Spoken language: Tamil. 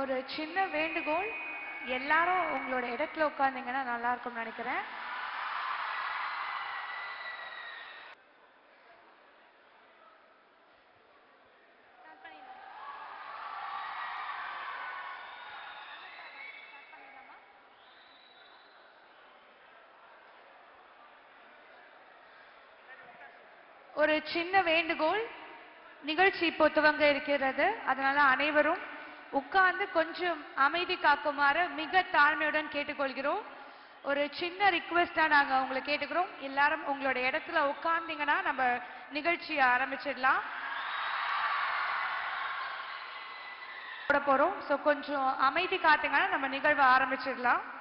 ஒரு சின்ன வேண்டுகோள் எல்லாரும் உங்களோட இடத்துல உட்கார்ந்தீங்கன்னா நல்லா இருக்கும்னு நினைக்கிறேன் ஒரு சின்ன வேண்டுகோள் நிகழ்ச்சி இப்போ துவங்க இருக்கிறது அதனால அனைவரும் உட்கார்ந்து கொஞ்சம் அமைதி காக்குமாறு மிக தாழ்மையுடன் கேட்டுக்கொள்கிறோம் ஒரு சின்ன ரிக்வெஸ்டா நாங்க உங்களை கேட்டுக்கிறோம் எல்லாரும் உங்களோட இடத்துல உட்கார்ந்தீங்கன்னா நம்ம நிகழ்ச்சியை ஆரம்பிச்சிடலாம் போட போறோம் சோ கொஞ்சம் அமைதி காத்தீங்கன்னா நம்ம நிகழ்வை ஆரம்பிச்சிடலாம்